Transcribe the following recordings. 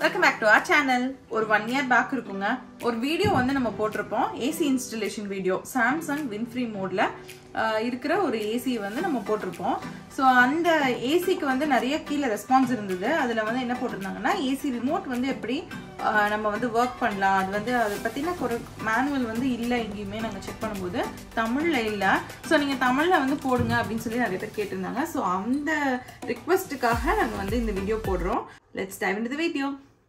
welcome back to our channel ஒரு one year back இருக்குங்க ஒரு வீடியோ வந்து நம்ம போட்டிருப்போம் AC installation video Samsung WindFree மோட்ல இருக்கிற ஒரு ஏசி வந்து நம்ம போட்டிருப்போம் ஸோ அந்த ஏசிக்கு வந்து நிறைய கீழே ரெஸ்பான்ஸ் இருந்தது அதில் வந்து என்ன போட்டிருந்தாங்கன்னா ஏசி ரிமோட் வந்து எப்படி ஆஹ் நம்ம வந்து ஒர்க் பண்ணலாம் அது வந்து அதை பற்றின ஒரு மேனுவல் வந்து இல்லை எங்கேயுமே நாங்கள் செக் பண்ணும்போது தமிழில் இல்லை ஸோ நீங்கள் தமிழில் வந்து போடுங்க அப்படின்னு சொல்லி நிறைய பேர் கேட்டிருந்தாங்க ஸோ அந்த ரிக்வெஸ்ட்டுக்காக நாங்கள் வந்து இந்த வீடியோ போடுறோம் let's dive in the video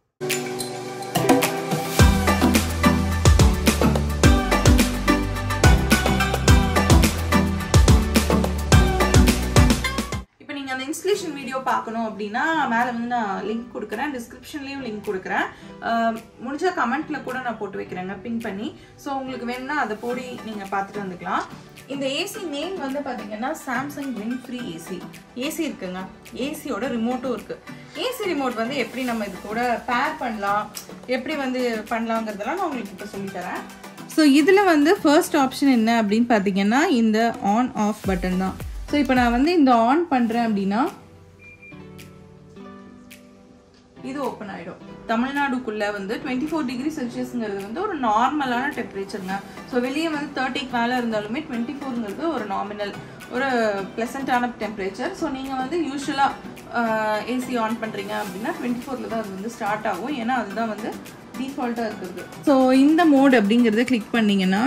இப்போ நீங்கள் அந்த இன்ஸ்டலேஷன் வீடியோ பார்க்கணும் அப்படின்னா மேலே வந்து நான் லிங்க் கொடுக்குறேன் டிஸ்கிரிப்ஷன்லேயும் லிங்க் கொடுக்குறேன் அஹ் முடிஞ்சா கமெண்ட்ல கூட நான் போட்டு வைக்கிறேங்க பின் பண்ணி ஸோ உங்களுக்கு வேணும்னா அதை போடி நீங்கள் பார்த்துட்டு வந்துக்கலாம் இந்த ஏசி நேம் வந்து பார்த்தீங்கன்னா Samsung Wind Free AC AC இருக்குங்க ஏசியோட ரிமோட்டும் இருக்கு ஏசி ரிமோட் வந்து எப்படி நம்ம இது கூட பேர் பண்ணலாம் எப்படி வந்து பண்ணலாங்கிறதெல்லாம் நான் உங்களுக்கு இப்போ சொல்லித்தரேன் ஸோ இதில் வந்து ஃபர்ஸ்ட் ஆப்ஷன் என்ன அப்படின்னு பார்த்தீங்கன்னா இந்த ஆன் ஆஃப் பட்டன் தான் ஸோ இப்போ நான் வந்து இந்த ஆன் பண்ணுறேன் அப்படின்னா இது ஓப்பன் ஆகிடும் தமிழ்நாடுக்குள்ள வந்து டுவெண்ட்டி ஃபோர் டிகிரி செல்சியஸ்ங்கிறது வந்து ஒரு நார்மலான டெம்பரேச்சருங்க ஸோ வெளியே வந்து தேர்ட்டிக்கு மேலே இருந்தாலுமே டுவெண்ட்டி ஃபோருங்கிறது ஒரு நாமினல் ஒரு ப்ளசண்ட்டான டெம்பரேச்சர் ஸோ நீங்கள் வந்து யூஸ்வலாக ஏசி ஆன் பண்ணுறீங்க அப்படின்னா டுவெண்ட்டி ஃபோரில் தான் அது வந்து ஸ்டார்ட் ஆகும் ஏன்னா அதுதான் வந்து டிஃபால்ட்டாக இருக்கிறது ஸோ இந்த மோட் அப்படிங்கிறத கிளிக் பண்ணீங்கன்னா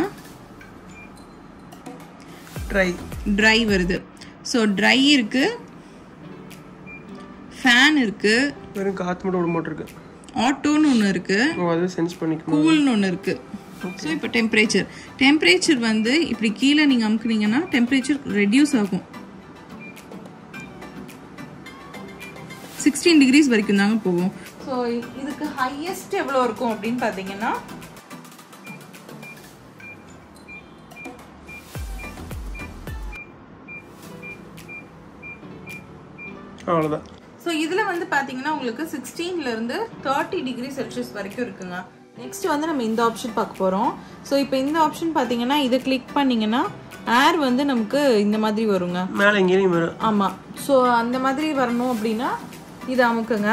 ட்ரை ட்ரை வருது ஸோ ட்ரை இருக்கு ஃபேன் இருக்கு வெறும் காற்று மட்டும் விட மாட்டிருக்கு ஆட்டோன்னு ஒன்று இருக்கு ஓ அது சென்ஸ் பண்ணிக்கணும் கூல்னு ஒன்று இருக்கு ஸோ இப்போ டெம்பரேச்சர் டெம்பரேச்சர் வந்து இப்படி கீழே நீங்கள் அமுக்குனீங்கன்னா டெம்பரேச்சர் ரெடியூஸ் ஆகும் சிக்ஸ்டீன் டிகிரிஸ் வரைக்கும் தாங்க போகும் ஸோ இதுக்கு ஹையஸ்ட் எவ்வளோ இருக்கும் அப்படின்னு பார்த்தீங்கன்னா அவ்வளோதான் ஸோ இதில் வந்து பார்த்தீங்கன்னா உங்களுக்கு 16 ல இருந்து தேர்ட்டி டிகிரி செல்சியஸ் வரைக்கும் இருக்குங்க நெக்ஸ்ட் வந்து நம்ம இந்த ஆப்ஷன் பார்க்க போகிறோம் ஸோ இப்போ இந்த ஆப்ஷன் பார்த்தீங்கன்னா இதை கிளிக் பண்ணீங்கன்னா ஏர் வந்து நமக்கு இந்த மாதிரி வருங்க மேலே எங்கேயும் வரும் ஆமாம் ஸோ அந்த மாதிரி வரணும் அப்படின்னா இதை அமுக்குங்க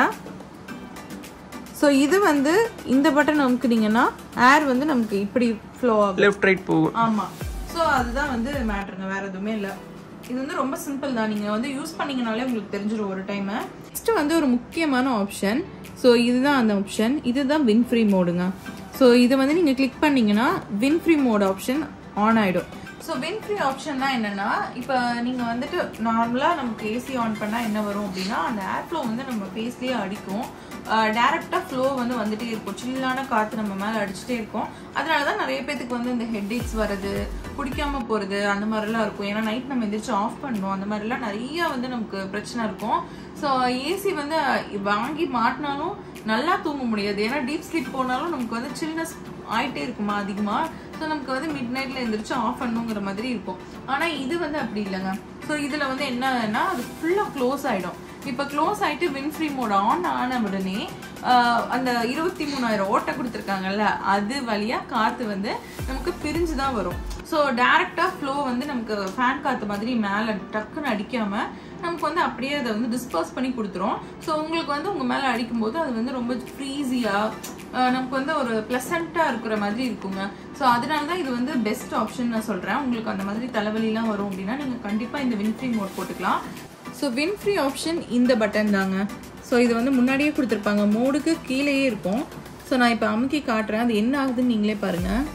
ஸோ இது வந்து இந்த பட்டன் அமுக்குனீங்கன்னா ஏர் வந்து நமக்கு இப்படி ஃப்ளோ ஆகும் லெஃப்ட் ரைட் போகும் ஆமா ஸோ அதுதான் வந்து மேட்ருங்க வேற எதுவுமே இல்லை இது வந்து ரொம்ப சிம்பிள் தான் நீங்க வந்து யூஸ் பண்ணீங்கனாலே உங்களுக்கு தெரிஞ்சிடும் ஒரு டைம் நெக்ஸ்ட் வந்து ஒரு முக்கியமான ஆப்ஷன் ஸோ இதுதான் அந்த ஆப்ஷன் இதுதான் வின் ஃப்ரீ மோடுங்க ஸோ இதை வந்து நீங்க கிளிக் பண்ணீங்கன்னா Wind Free mode option on ஆயிடும் ஸோ வின் ஃப்ரீ ஆப்ஷன்னா என்னன்னா இப்போ நீங்கள் வந்துட்டு நார்மலாக நமக்கு ஏசி ஆன் பண்ணால் என்ன வரும் அப்படின்னா அந்த ஏர் ஃப்ளோ வந்து நம்ம ஃபேஸ்லேயே அடிக்கும் டேரெக்டாக ஃப்ளோ வந்து வந்துட்டே இருக்கும் சில்லான காற்று நம்ம மேலே அடிச்சுட்டே இருக்கும் அதனால தான் நிறைய பேத்துக்கு வந்து இந்த ஹெட்ஏக்ஸ் வர்றது பிடிக்காம போகிறது அந்த மாதிரிலாம் இருக்கும் ஏன்னா நைட் நம்ம எந்திரிச்சு ஆஃப் பண்ணணும் அந்த மாதிரிலாம் நிறைய வந்து நமக்கு பிரச்சனை இருக்கும் ஸோ ஏசி வந்து வாங்கி மாட்டினாலும் நல்லா தூங்க முடியாது ஏன்னா டீப் ஸ்லீப் போனாலும் நமக்கு வந்து சில்னஸ் ஆயிட்டே இருக்குமா அதிகமா ஸோ நமக்கு வந்து மிட் நைட்ல எந்திரிச்சு ஆஃப் பண்ணுங்கிற மாதிரி இருக்கும் ஆனா இது வந்து அப்படி இல்லைங்க ஸோ இதுல வந்து என்னன்னா அது ஃபுல்லா க்ளோஸ் ஆயிடும் இப்போ க்ளோஸ் ஆயிட்டு வின்ஃப்ரீ மோட் ஆன் ஆன உடனே ஆஹ், அந்த இருபத்தி மூணாயிரம் ஓட்டை கொடுத்துருக்காங்கல்ல அது வழியா காத்து வந்து நமக்கு பிரிஞ்சு தான் வரும் ஸோ டேரக்டா ஃப்ளோ வந்து நமக்கு ஃபேன் காத்து மாதிரி மேலே டக்குன்னு அடிக்காம நமக்கு வந்து அப்படியே அதை வந்து டிஸ்பர்ஸ் பண்ணி கொடுத்துரும் ஸோ உங்களுக்கு வந்து உங்கள் மேலே அடிக்கும்போது அது வந்து ரொம்ப ஃப்ரீஸியாக நமக்கு வந்து ஒரு ப்ளசண்ட்டாக இருக்கிற மாதிரி இருக்குங்க ஸோ அதனால தான் இது வந்து பெஸ்ட் ஆப்ஷன் நான் சொல்கிறேன் உங்களுக்கு அந்த மாதிரி தலைவலிலாம் வரும் அப்படின்னா நீங்கள் கண்டிப்பாக இந்த வின்ஃப்ரீ மோட் போட்டுக்கலாம் ஸோ வின்ஃப்ரீ ஆப்ஷன் இந்த பட்டன் தாங்க ஸோ இது வந்து முன்னாடியே கொடுத்துருப்பாங்க மோடுக்கு கீழேயே இருக்கும் ஸோ நான் இப்போ அமுக்கி காட்டுறேன் அது என்ன ஆகுதுன்னு நீங்களே பாருங்கள்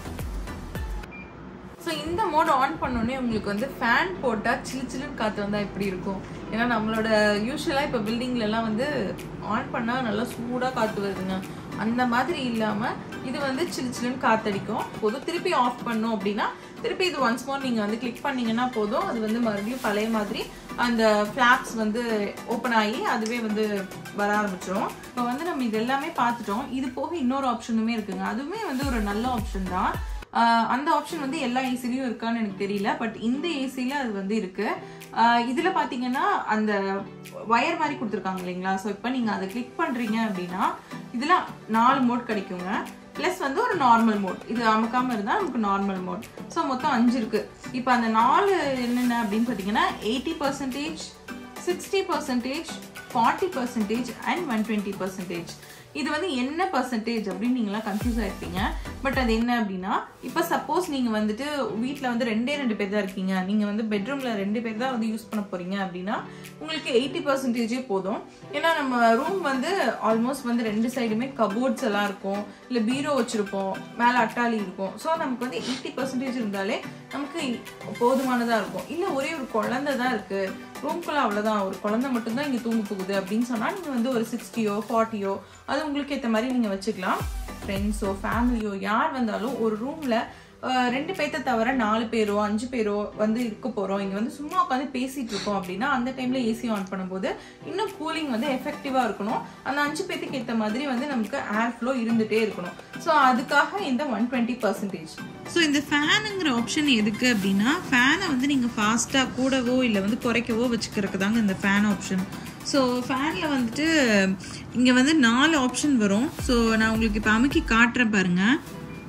ஸோ இந்த மோட் ஆன் பண்ணோடனே உங்களுக்கு வந்து ஃபேன் போட்டால் சிலு சிலுன்னு காற்று வந்தால் எப்படி இருக்கும் ஏன்னா நம்மளோட யூஸ்வலாக இப்போ பில்டிங்லலாம் வந்து ஆன் பண்ணால் நல்லா சூடாக காற்று வருதுங்க அந்த மாதிரி இல்லாமல் இது வந்து சிலு சிலுன்னு காற்றடிக்கும் போதும் திருப்பி ஆஃப் பண்ணோம் அப்படின்னா திருப்பி இது ஒன்ஸ் மோர் நீங்கள் வந்து கிளிக் பண்ணீங்கன்னா போதும் அது வந்து மறுபடியும் பழைய மாதிரி அந்த ஃப்ளாப்ஸ் வந்து ஓப்பன் ஆகி அதுவே வந்து வர ஆரம்பிச்சிடும் இப்போ வந்து நம்ம இது எல்லாமே பார்த்துட்டோம் இது போக இன்னொரு ஆப்ஷனுமே இருக்குங்க அதுவுமே வந்து ஒரு நல்ல ஆப்ஷன் தான் ஆஹ் அந்த ஆப்ஷன் வந்து எல்லா ஏசிலையும் இருக்கான்னு எனக்கு தெரியல பட் இந்த ஏசில அது வந்து இருக்கு ஆஹ் இதுல பாத்தீங்கன்னா அந்த ஒயர் மாதிரி கொடுத்துருக்காங்க இல்லைங்களா ஸோ இப்போ நீங்க அதை கிளிக் பண்றீங்க அப்படின்னா இதுல நாலு மோட் கிடைக்குங்க ப்ளஸ் வந்து ஒரு நார்மல் மோட் இது அமுக்காம இருந்தால் நமக்கு நார்மல் மோட் ஸோ மொத்தம் அஞ்சு இருக்கு இப்போ அந்த நாலு என்னென்ன அப்படின்னு பார்த்தீங்கன்னா eighty percentage sixty percentage forty percentage and one twenty percentage இது வந்து என்ன பர்சன்டேஜ் அப்படின்னு நீங்களாம் கன்ஃபியூஸ் ஆயிருப்பீங்க பட் அது என்ன அப்படின்னா இப்போ சப்போஸ் நீங்கள் வந்துட்டு வீட்டில் வந்து ரெண்டே ரெண்டு பேர் தான் இருக்கீங்க நீங்கள் வந்து பெட்ரூமில் ரெண்டு பேர் தான் வந்து யூஸ் பண்ண போகிறீங்க அப்படின்னா உங்களுக்கு எயிட்டி பர்சன்டேஜே போதும் ஏன்னா நம்ம ரூம் வந்து ஆல்மோஸ்ட் வந்து ரெண்டு சைடுமே கபோர்ட்ஸ் எல்லாம் இருக்கும் இல்லை பீரோ வச்சுருப்போம் மேலே அட்டாளி இருக்கும் ஸோ நமக்கு வந்து எயிட்டி பர்சன்டேஜ் இருந்தாலே நமக்கு போதுமானதாக இருக்கும் இல்லை ஒரே ஒரு குழந்தை தான் இருக்குது ரூம்குள்ளே அவ்வளோதான் ஒரு குழந்தை மட்டும்தான் இங்கே தூங்க போகுது அப்படின்னு சொன்னால் நீங்கள் வந்து ஒரு சிக்ஸ்டியோ ஃபார்ட்டியோ அது உங்களுக்கு ஏற்ற மாதிரி நீங்கள் வச்சுக்கலாம் ஃப்ரெண்ட்ஸோ ஃபேமிலியோ யார் வந்தாலும் ஒரு ரூமில் ரெண்டு பேர்த்த தவிர நாலு பேரோ அஞ்சு பேரோ வந்து இருக்க போகிறோம் இங்கே வந்து சும்மா உட்காந்து பேசிகிட்டு இருக்கோம் அப்படின்னா அந்த டைமில் ஏசி ஆன் பண்ணும்போது இன்னும் கூலிங் வந்து எஃபெக்டிவாக இருக்கணும் அந்த அஞ்சு பேர்த்துக்கு ஏற்ற மாதிரி வந்து நமக்கு ஏர் ஃப்ளோ இருந்துகிட்டே இருக்கணும் ஸோ அதுக்காக இந்த ஒன் டுவெண்ட்டி பர்சன்டேஜ் ஸோ இந்த ஃபேனுங்கிற ஆப்ஷன் எதுக்கு அப்படின்னா ஃபேனை வந்து நீங்கள் ஃபாஸ்ட்டாக கூடவோ இல்லை வந்து குறைக்கவோ வச்சுக்கிறதுக்கு தாங்க இந்த ஃபேன் ஆப்ஷன் ஸோ ஃபேனில் வந்துட்டு இங்கே வந்து நாலு ஆப்ஷன் வரும் ஸோ நான் உங்களுக்கு இப்போ அமுக்கி காட்டுறேன் பாருங்கள்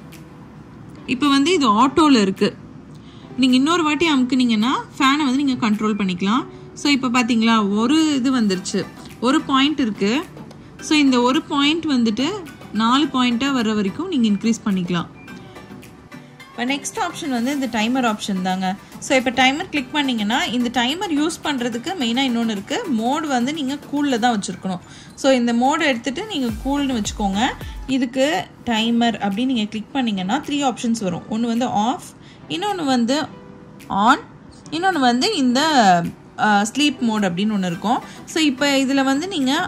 இப்போ வந்து இது ஆட்டோவில் இருக்குது நீங்கள் இன்னொரு வாட்டி அமுக்குனீங்கன்னா ஃபேனை வந்து நீங்கள் கண்ட்ரோல் பண்ணிக்கலாம் ஸோ இப்போ பார்த்தீங்களா ஒரு இது வந்துருச்சு ஒரு பாயிண்ட் இருக்குது ஸோ இந்த ஒரு பாயிண்ட் வந்துட்டு நாலு பாயிண்ட்டாக வர்ற வரைக்கும் நீங்கள் இன்க்ரீஸ் பண்ணிக்கலாம் இப்போ நெக்ஸ்ட் ஆப்ஷன் வந்து இந்த டைமர் ஆப்ஷன் தாங்க ஸோ இப்போ டைமர் கிளிக் பண்ணிங்கன்னா இந்த டைமர் யூஸ் பண்ணுறதுக்கு மெயினாக இன்னொன்று இருக்குது மோடு வந்து நீங்கள் கூலில் தான் வச்சுருக்கணும் ஸோ இந்த மோடு எடுத்துகிட்டு நீங்கள் கூல்னு வச்சுக்கோங்க இதுக்கு டைமர் அப்படின்னு நீங்கள் கிளிக் பண்ணிங்கன்னா த்ரீ ஆப்ஷன்ஸ் வரும் ஒன்று வந்து ஆஃப் இன்னொன்று வந்து ஆன் இன்னொன்று வந்து இந்த ஸ்லீப் மோட் அப்படின்னு ஒன்று இருக்கும் ஸோ இப்போ இதில் வந்து நீங்கள்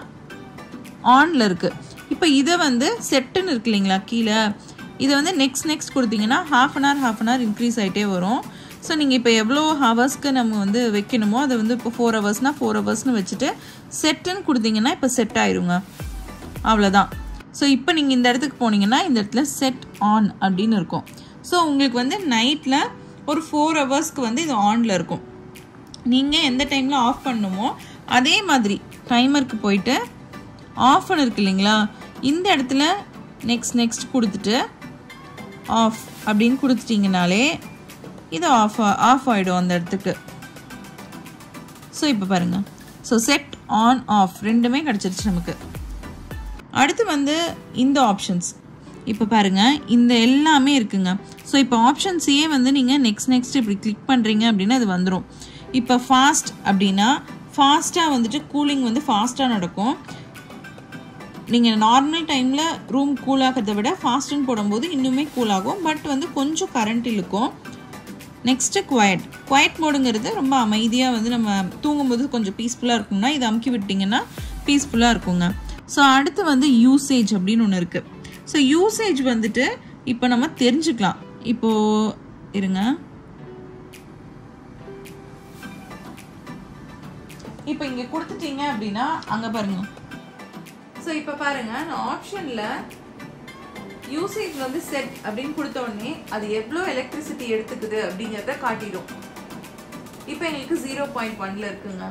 ஆனில் இருக்குது இப்போ இதை வந்து செட்டுன்னு இருக்கு இல்லைங்களா கீழே இதை வந்து நெக்ஸ்ட் நெக்ஸ்ட் கொடுத்தீங்கன்னா half an hour half an hour increase ஆகிட்டே வரும் ஸோ நீங்கள் இப்போ எவ்வளோ ஹவர்ஸ்க்கு நம்ம வந்து வைக்கணுமோ அதை வந்து இப்போ ஃபோர் ஹவர்ஸ்னால் ஃபோர் ஹவர்ஸ்னு வச்சுட்டு செட்டுன்னு கொடுத்தீங்கன்னா இப்போ செட் ஆயிருங்க அவ்வளோதான் ஸோ இப்போ நீங்கள் இந்த இடத்துக்கு போனீங்கன்னா இந்த இடத்துல செட் ஆன் அப்படின்னு இருக்கும் ஸோ உங்களுக்கு வந்து நைட்டில் ஒரு ஃபோர் ஹவர்ஸ்க்கு வந்து இது ஆனில் இருக்கும் நீங்கள் எந்த டைமில் ஆஃப் பண்ணணுமோ அதே மாதிரி டைமருக்கு போயிட்டு ஆஃப்னு இருக்கு இல்லைங்களா இந்த இடத்துல நெக்ஸ்ட் நெக்ஸ்ட் கொடுத்துட்டு ஆஃப் அப்படின்னு கொடுத்துட்டிங்கனாலே இது ஆஃப் ஆஃப் ஆகிடும் அந்த இடத்துக்கு ஸோ இப்போ பாருங்கள் ஸோ செட் ஆன் ஆஃப் ரெண்டுமே கிடச்சிருச்சு நமக்கு அடுத்து வந்து இந்த ஆப்ஷன்ஸ் இப்போ பாருங்கள் இந்த எல்லாமே இருக்குங்க ஸோ இப்போ ஆப்ஷன்ஸையே வந்து நீங்கள் நெக்ஸ்ட் நெக்ஸ்ட் இப்படி கிளிக் பண்ணுறீங்க அப்படின்னா இது வந்துடும் இப்போ ஃபாஸ்ட் அப்படின்னா ஃபாஸ்ட்டாக வந்துட்டு கூலிங் வந்து ஃபாஸ்ட்டாக நடக்கும் நீங்கள் நார்மல் டைமில் ரூம் கூலாகிறத விட ஃபாஸ்ட்டுன்னு போடும்போது இன்னுமே கூலாகும் பட் வந்து கொஞ்சம் கரண்ட் இழுக்கும் நெக்ஸ்ட்டு குவயட் குவயட் மோடுங்கிறது ரொம்ப அமைதியாக வந்து நம்ம தூங்கும்போது கொஞ்சம் பீஸ்ஃபுல்லாக இருக்கும்னா இதை அமுக்கி விட்டிங்கன்னா பீஸ்ஃபுல்லாக இருக்குங்க ஸோ அடுத்து வந்து யூசேஜ் அப்படின்னு ஒன்று இருக்குது ஸோ யூசேஜ் வந்துட்டு இப்போ நம்ம தெரிஞ்சுக்கலாம் இப்போது இருங்க இப்போ இங்கே கொடுத்துட்டீங்க அப்படின்னா அங்கே பாருங்க ஸோ இப்போ பாருங்க நான் ஆப்ஷனில் யூசேஜ் வந்து செட் அப்படின்னு கொடுத்த உடனே அது எவ்வளோ எலக்ட்ரிசிட்டி எடுத்துக்குது அப்படிங்கிறத காட்டிடும் இப்போ எங்களுக்கு ஜீரோ பாயிண்ட் ஒன்ல இருக்குங்க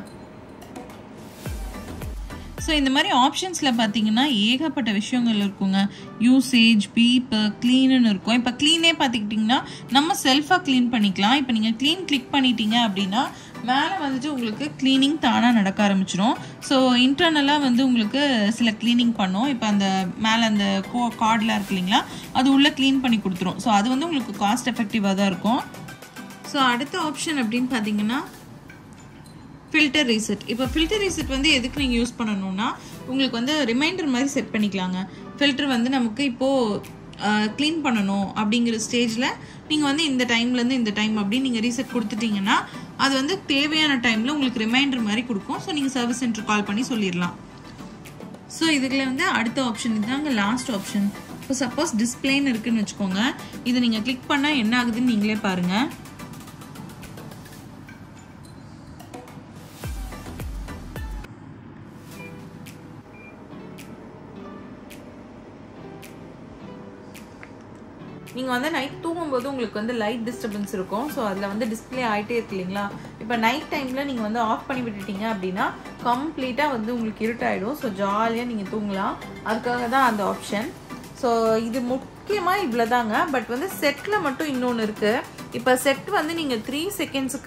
ஸோ இந்த மாதிரி ஆப்ஷன்ஸில் பார்த்தீங்கன்னா ஏகப்பட்ட விஷயங்கள் இருக்குங்க யூசேஜ் பீப் க்ளீனுன்னு இருக்கும் இப்போ க்ளீனே பார்த்துக்கிட்டிங்கன்னா நம்ம செல்ஃபாக க்ளீன் பண்ணிக்கலாம் இப்போ நீங்கள் க்ளீன் கிளிக் பண்ணிட்டீங்க அப்படின்னா மேலே வந்துட்டு உங்களுக்கு க்ளீனிங் தானாக நடக்க ஆரம்பிச்சிடும் ஸோ இன்டர்னலாக வந்து உங்களுக்கு சில க்ளீனிங் பண்ணும் இப்போ அந்த மேலே அந்த கோ கார்டெலாம் இருக்கு இல்லைங்களா அது உள்ளே க்ளீன் பண்ணி கொடுத்துரும் ஸோ அது வந்து உங்களுக்கு காஸ்ட் எஃபெக்டிவாக தான் இருக்கும் ஸோ அடுத்த ஆப்ஷன் அப்படின்னு பார்த்தீங்கன்னா ஃபில்டர் ரீசெட் இப்போ ஃபில்டர் ரீசெட் வந்து எதுக்கு நீங்கள் யூஸ் பண்ணணும்னா உங்களுக்கு வந்து ரிமைண்டர் மாதிரி செட் பண்ணிக்கலாங்க ஃபில்டர் வந்து நமக்கு இப்போது க்ளீன் பண்ணணும் அப்படிங்கிற ஸ்டேஜில் நீங்கள் வந்து இந்த டைம்லேருந்து இந்த டைம் அப்படின்னு நீங்கள் ரீசெட் கொடுத்துட்டீங்கன்னா அது வந்து தேவையான டைமில் உங்களுக்கு ரிமைண்டர் மாதிரி கொடுக்கும் ஸோ நீங்கள் சர்வீஸ் சென்டர் கால் பண்ணி சொல்லிடலாம் ஸோ இதுல வந்து அடுத்த ஆப்ஷன் இதுதாங்க லாஸ்ட் ஆப்ஷன் இப்போ சப்போஸ் டிஸ்பிளேன்னு இருக்குன்னு வச்சுக்கோங்க இதை நீங்கள் கிளிக் பண்ணால் என்ன ஆகுதுன்னு நீங்களே பாருங்கள் நீங்கள் வந்து நைட் தூங்கும்போது உங்களுக்கு வந்து லைட் டிஸ்டர்பன்ஸ் இருக்கும் ஸோ அதில் வந்து டிஸ்பிளே ஆகிட்டே இருக்கு இல்லைங்களா இப்போ நைட் டைமில் நீங்கள் வந்து ஆஃப் பண்ணி விட்டுட்டீங்க அப்படின்னா கம்ப்ளீட்டாக வந்து உங்களுக்கு இருட்டாயிடும் ஸோ ஜாலியாக நீங்கள் தூங்கலாம் அதுக்காக தான் அந்த ஆப்ஷன் ஸோ இது முக்கியமாக இவ்வளோ தாங்க பட் வந்து செட்டில் மட்டும் இன்னொன்று இருக்குது இப்போ செட் வந்து நீங்கள் த்ரீ செகண்ட்ஸுக்கு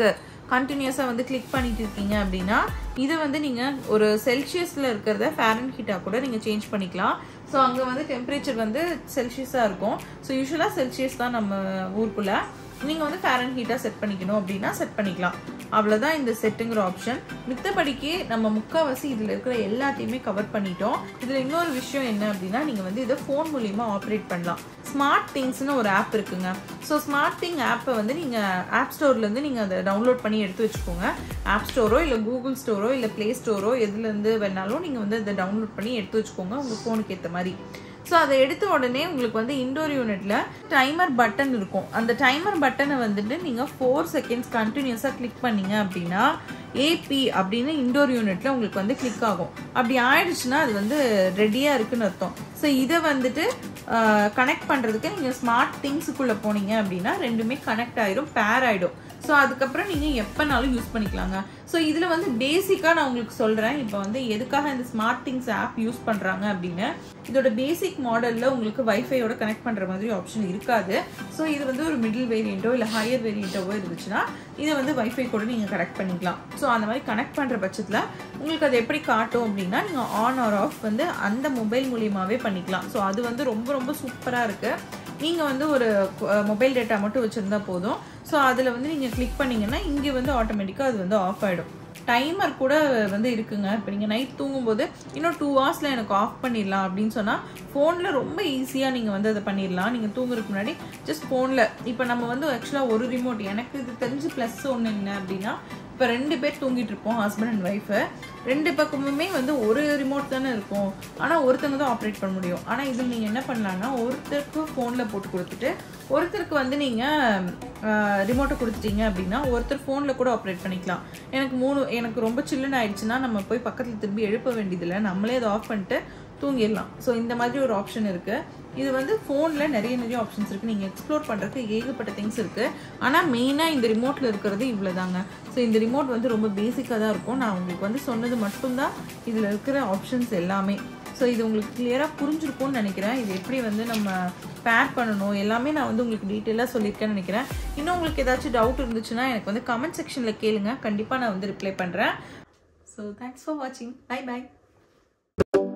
கண்டினியூஸாக வந்து கிளிக் பண்ணிட்டு இருக்கீங்க அப்படின்னா இதை வந்து நீங்கள் ஒரு செல்சியஸில் இருக்கிறத ஃபேரன் ஹீட்டாக கூட நீங்கள் சேஞ்ச் பண்ணிக்கலாம் ஸோ அங்கே வந்து டெம்பரேச்சர் வந்து செல்சியஸாக இருக்கும் ஸோ யூஸ்வலாக செல்சியஸ் தான் நம்ம ஊருக்குள்ளே நீங்கள் வந்து ஃபேரன் ஹீட்டாக செட் பண்ணிக்கணும் அப்படின்னா செட் பண்ணிக்கலாம் அவ்வளோதான் இந்த செட்டுங்கிற ஆப்ஷன் மித்தபடிக்கு நம்ம முக்கால்வாசி இதில் இருக்கிற எல்லாத்தையுமே கவர் பண்ணிட்டோம் இதில் இன்னொரு விஷயம் என்ன அப்படின்னா நீங்கள் வந்து இதை ஃபோன் மூலியமா ஆப்ரேட் பண்ணலாம் ஸ்மார்ட் திங்ஸ்னு ஒரு ஆப் இருக்குங்க ஸோ ஸ்மார்ட் திங் ஆப்பை வந்து நீங்கள் ஆப் ஸ்டோர்லேருந்து நீங்கள் அதை டவுன்லோட் பண்ணி எடுத்து வச்சுக்கோங்க ஆப் ஸ்டோரோ இல்லை கூகுள் ஸ்டோரோ இல்லை ப்ளே ஸ்டோரோ எதுலேருந்து வேணாலும் நீங்கள் வந்து அதை டவுன்லோட் பண்ணி எடுத்து வச்சுக்கோங்க உங்கள் ஃபோனுக்கு ஏற்ற மாதிரி ஸோ அதை எடுத்த உடனே உங்களுக்கு வந்து இண்டோர் யூனிட்ல டைமர் பட்டன் இருக்கும் அந்த டைமர் பட்டனை வந்துட்டு நீங்கள் ஃபோர் செகண்ட்ஸ் கண்டினியூஸாக கிளிக் பண்ணீங்க அப்படின்னா ஏபி அப்படின்னு இண்டோர் யூனிட்ல உங்களுக்கு வந்து கிளிக் ஆகும் அப்படி ஆயிடுச்சுன்னா அது வந்து ரெடியாக இருக்குன்னு அர்த்தம் ஸோ இதை வந்துட்டு கனெக்ட் பண்ணுறதுக்கு நீங்கள் ஸ்மார்ட் திங்ஸுக்குள்ளே போனீங்க அப்படின்னா ரெண்டுமே கனெக்ட் ஆயிரும் பேர் ஆயிடும் ஸோ அதுக்கப்புறம் நீங்கள் எப்போனாலும் யூஸ் பண்ணிக்கலாங்க ஸோ இதில் வந்து பேசிக்காக நான் உங்களுக்கு சொல்கிறேன் இப்போ வந்து எதுக்காக இந்த ஸ்மார்ட் திங்ஸ் ஆப் யூஸ் பண்ணுறாங்க அப்படின்னு இதோட பேசிக் மாடலில் உங்களுக்கு வைஃபையோட கனெக்ட் பண்ணுற மாதிரி ஆப்ஷன் இருக்காது ஸோ இது வந்து ஒரு மிடில் வேரியண்ட்டோ இல்லை ஹையர் வேரியண்ட்டோ இருந்துச்சுன்னா இதை வந்து வைஃபை கூட நீங்கள் கனெக்ட் பண்ணிக்கலாம் ஸோ அந்த மாதிரி கனெக்ட் பண்ணுற பட்சத்தில் உங்களுக்கு அது எப்படி காட்டும் அப்படின்னா நீங்கள் ஆன் ஆர் ஆஃப் வந்து அந்த மொபைல் மூலியமாகவே பண்ணிக்கலாம் ஸோ அது வந்து ரொம்ப ரொம்ப சூப்பராக இருக்குது நீங்கள் வந்து ஒரு மொபைல் டேட்டா மட்டும் வச்சுருந்தா போதும் ஸோ அதில் வந்து நீங்கள் கிளிக் பண்ணிங்கன்னா இங்கே வந்து ஆட்டோமேட்டிக்காக அது வந்து ஆஃப் ஆகிடும் டைமர் கூட வந்து இருக்குங்க இப்போ நீங்கள் நைட் தூங்கும்போது இன்னும் டூ ஹவர்ஸில் எனக்கு ஆஃப் பண்ணிடலாம் அப்படின்னு சொன்னால் ஃபோனில் ரொம்ப ஈஸியாக நீங்கள் வந்து அதை பண்ணிடலாம் நீங்கள் தூங்குறதுக்கு முன்னாடி ஜஸ்ட் ஃபோனில் இப்போ நம்ம வந்து ஆக்சுவலாக ஒரு ரிமோட் எனக்கு இது தெரிஞ்சு ப்ளஸ் ஒன்று என்ன அப்படின்னா இப்போ ரெண்டு பேர் தூங்கிட்டு இருப்போம் ஹஸ்பண்ட் அண்ட் ஒய்ஃபு ரெண்டு பக்கமுமே வந்து ஒரு ரிமோட் தானே இருக்கும் ஆனால் ஒருத்தங்க தான் ஆப்ரேட் பண்ண முடியும் ஆனால் இதில் நீங்கள் என்ன பண்ணலான்னா ஒருத்தருக்கு ஃபோனில் போட்டு கொடுத்துட்டு ஒருத்தருக்கு வந்து நீங்கள் ரிமோட்டை கொடுத்துட்டீங்க அப்படின்னா ஒருத்தர் ஃபோனில் கூட ஆப்ரேட் பண்ணிக்கலாம் எனக்கு மூணு எனக்கு ரொம்ப சில்லுன்னு ஆயிடுச்சுன்னா நம்ம போய் பக்கத்தில் திரும்பி எழுப்ப வேண்டியதில்லை நம்மளே அதை ஆஃப் பண்ணிட்டு தூங்கிடலாம் ஸோ இந்த மாதிரி ஒரு ஆப்ஷன் இருக்குது இது வந்து ஃபோனில் நிறைய நிறைய ஆப்ஷன்ஸ் இருக்குது நீங்கள் எக்ஸ்ப்ளோர் பண்ணுறதுக்கு ஏகப்பட்ட திங்ஸ் இருக்குது ஆனால் மெயினாக இந்த ரிமோட்டில் இருக்கிறது இவ்வளோ தாங்க ஸோ இந்த ரிமோட் வந்து ரொம்ப பேசிக்காக தான் இருக்கும் நான் உங்களுக்கு வந்து சொன்னது மட்டும்தான் இதில் இருக்கிற ஆப்ஷன்ஸ் எல்லாமே ஸோ இது உங்களுக்கு கிளியராக புரிஞ்சிருக்கும்னு நினைக்கிறேன் இது எப்படி வந்து நம்ம பேர் பண்ணணும் எல்லாமே நான் வந்து உங்களுக்கு டீட்டெயிலாக சொல்லியிருக்கேன்னு நினைக்கிறேன் இன்னும் உங்களுக்கு ஏதாச்சும் டவுட் இருந்துச்சுன்னா எனக்கு வந்து கமெண்ட் செக்ஷனில் கேளுங்க கண்டிப்பாக நான் வந்து ரிப்ளை பண்ணுறேன் ஸோ தேங்க்ஸ் ஃபார் வாட்சிங் பை பை